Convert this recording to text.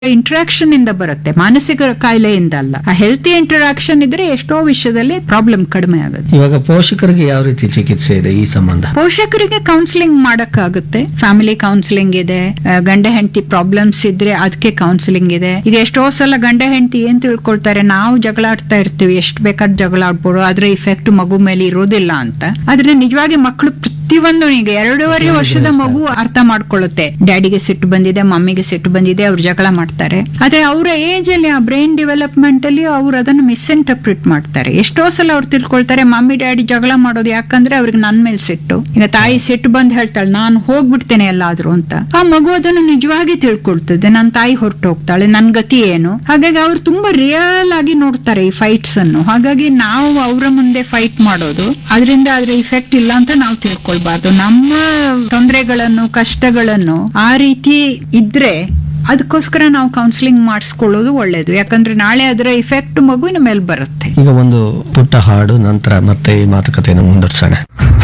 interaction ಇಂದ ಬರುತ್ತೆ ಮಾನಸಿಕ ಕಾಯಿಲೆಯಿಂದ ಅಲ್ಲ ಆ ಹೆಲ್ತಿ ಇಂಟರಾಕ್ಷನ್ ಇದ್ರೆ ಎಷ್ಟೋ ವಿಷಯದಲ್ಲಿ ಪ್ರಾಬ್ಲಮ್ ಕಡಿಮೆ ಆಗುತ್ತೆ ಇವಾಗ ಪೋಷಕರಿಗೆ ಯಾವ ರೀತಿ ಚಿಕಿತ್ಸೆ ಇದೆ ಈ ಸಂಬಂಧ ಪೋಷಕರಿಗೆ ಕೌನ್ಸಿಲಿಂಗ್ ಮಾಡಕ್ಕಾಗುತ್ತೆ ಫ್ಯಾಮಿಲಿ ಕೌನ್ಸಿಲಿಂಗ್ ಇದೆ ಆ, ಗಂಡ ಹೆಂಡತಿ ಪ್ರಾಬ್ಲಮ್ಸ್ ಇದ್ರೆ ಅದಕ್ಕೆ ಕೌನ್ಸಿಲಿಂಗ್ ಇದೆ ಈಗ ಎಷ್ಟೋ ಸಲ ಗಂಡ ಹೆಂಡತಿ ಏನ್ ತಿಳ್ಕೊಳ್ತಾರೆ ನಾವು ಜಗಳ ಆಡ್ತಾ ಇರ್ತೀವಿ ಎಷ್ಟು ಬೇಕಾದ್ರೆ ಜಗಳ ಆಡ್ಬೋದು ಅದ್ರ ಇಫೆಕ್ಟ್ ಮಗು ಮೇಲೆ ಇರೋದಿಲ್ಲ ಅಂತ ಆದ್ರೆ ನಿಜವಾಗಿ ಮಕ್ಕಳು ಪ್ರತಿಯೊಂದು ಈಗ ಎರಡೂವರೆ ವರ್ಷದ ಮಗು ಅರ್ಥ ಮಾಡ್ಕೊಳ್ಳುತ್ತೆ ಡ್ಯಾಡಿಗೆ ಸಿಟ್ಟು ಬಂದಿದೆ ಮಮ್ಮಿಗೆ ಸಿಟ್ಟು ಬಂದಿದೆ ಅವ್ರು ಜಗಳ ಮಾಡ್ತಾರೆ ಆದ್ರೆ ಅವರ ಏಜ್ ಅಲ್ಲಿ ಆ ಬ್ರೈನ್ ಡೆವಲಪ್ಮೆಂಟ್ ಅಲ್ಲಿ ಅವ್ರು ಅದನ್ನು ಮಿಸ್ಇಂಟರ್ಪ್ರಿಟ್ ಮಾಡ್ತಾರೆ ಎಷ್ಟೋ ಸಲ ಅವ್ರು ತಿಳ್ಕೊಳ್ತಾರೆ ಮಮ್ಮಿ ಡ್ಯಾಡಿ ಜಗಳ ಮಾಡೋದು ಯಾಕಂದ್ರೆ ಅವ್ರಿಗೆ ನನ್ ಮೇಲೆ ಸಿಟ್ಟು ಈಗ ತಾಯಿ ಸಿಟ್ಟು ಬಂದ್ ಹೇಳ್ತಾಳೆ ನಾನು ಹೋಗ್ಬಿಡ್ತೇನೆ ಎಲ್ಲಾದ್ರೂ ಅಂತ ಆ ಮಗು ಅದನ್ನು ನಿಜವಾಗಿ ತಿಳ್ಕೊಳ್ತದೆ ನನ್ನ ತಾಯಿ ಹೊರಟು ಹೋಗ್ತಾಳೆ ನನ್ ಗತಿ ಏನು ಹಾಗಾಗಿ ಅವ್ರು ತುಂಬಾ ರಿಯಲ್ ಆಗಿ ನೋಡ್ತಾರೆ ಈ ಫೈಟ್ಸ್ ಅನ್ನು ಹಾಗಾಗಿ ನಾವು ಅವರ ಮುಂದೆ ಫೈಟ್ ಮಾಡೋದು ಅದರಿಂದ ಅದ್ರ ಇಫೆಕ್ಟ್ ಇಲ್ಲ ಅಂತ ನಾವು ತಿಳ್ಕೊಳ್ಬಾರ್ದು ನಮ್ಮ ತೊಂದರೆಗಳನ್ನು ಕಷ್ಟಗಳನ್ನು ಆ ರೀತಿ ಇದ್ರೆ ಅದಕ್ಕೋಸ್ಕರ ನಾವು ಕೌನ್ಸಿಲಿಂಗ್ ಮಾಡಿಸ್ಕೊಳ್ಳೋದು ಒಳ್ಳೇದು ಯಾಕಂದ್ರೆ ನಾಳೆ ಅದರ ಇಫೆಕ್ಟ್ ಮಗುವಿನ ಮೇಲೆ ಬರುತ್ತೆ ಈಗ ಒಂದು ಪುಟ್ಟ ಹಾಡು ನಂತರ ಮತ್ತೆ ಈ ಮಾತುಕತೆಯನ್ನು ಮುಂದುವರ್ಸೋಣ